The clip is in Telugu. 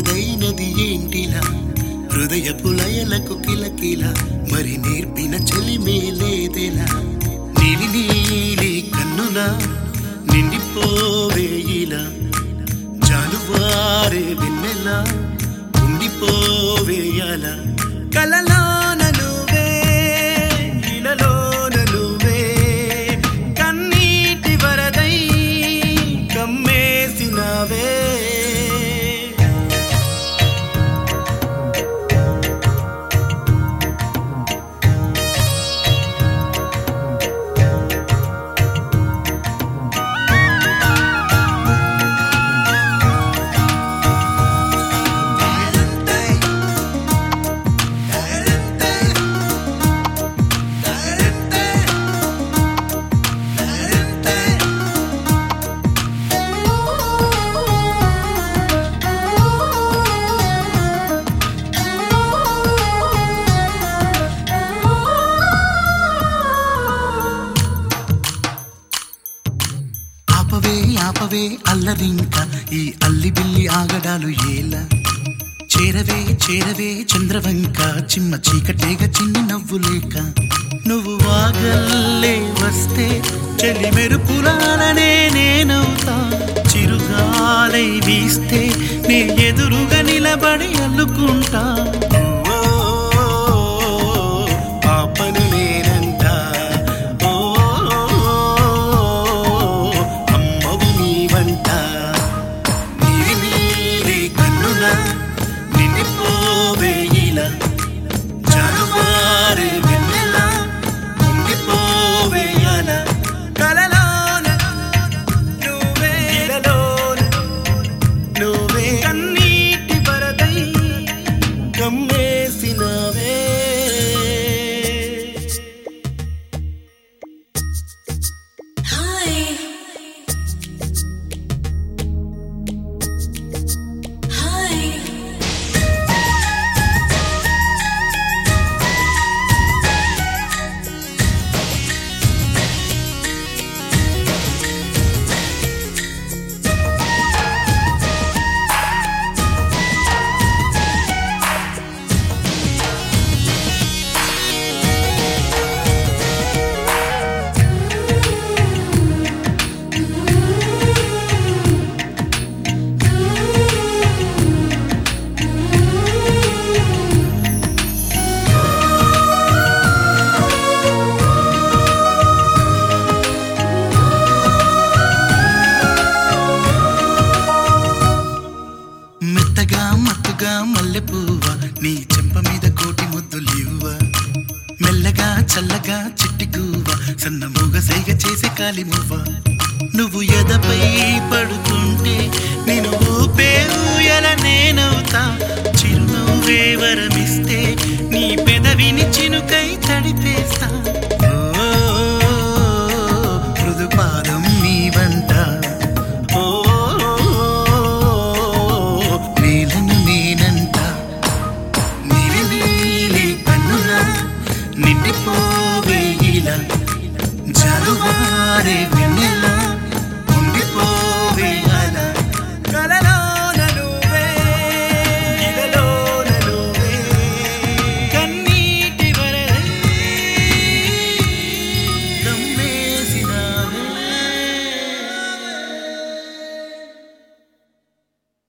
మనదైనది ఏంటిలా హృదయపు లయలకు కిలకిల మరి నేర్పిన చలిమే లేదెలా నీలి నీలి కన్నుల నిండిపోవేయిలా జాలువారే వెన్నెల ఉండిపోవేయాల కలలోన నువ్వే ఇలలోన నువ్వే కన్నీటి వరదై కమ్మేసినావే ఆపవే ఆపవే అల్లరింక ఈ అల్లి బిల్లి ఆగడాలు ఏలా చేరవే చేరవే చంద్రవంక చిమ్మ చీకటేగ చిన్ని నవ్వులేక నువ్వు వాగల్లే వస్తే చెలి మెరుపులాలనే నేనవుతా చిరుగాలై వీస్తే నే ఎదురుగా నిలబడి అల్లుకుంటా ఓ, పాపను నేనంట ఓ అమ్మవు నీవంట నీరి నీరి కన్నుల నిండిపోవేయిలా జారువారే వెన్నెల ఉండిపోవేయాల కలలోన నువ్వే ఇలలోన నువ్వే కన్నీటి వరదై కమ్మేసినవే Hi. Hi. మెత్తగా మత్తుగా మల్లెపువ్వ నీ చెంప మీద కోటి ముద్దులివ్వ మెల్లగా చల్లగా చిట్టి గువ్వ సన్న మూగ సైగ చేసే కాలి మువ్వ నువ్వు ఎదపై పడుతుంటే నేను ఊపే ఊయల నేనవుతా చిరునవ్వే వరమిస్తే నీ పెదవిని చినుకై తడిపేస్తా ఓ, మృదు పాదం నీ వంట ఓ నీలను నేనంట నీలి నీలి కన్నుల నిండిపోవేయిలా జలువారే వెన్నెల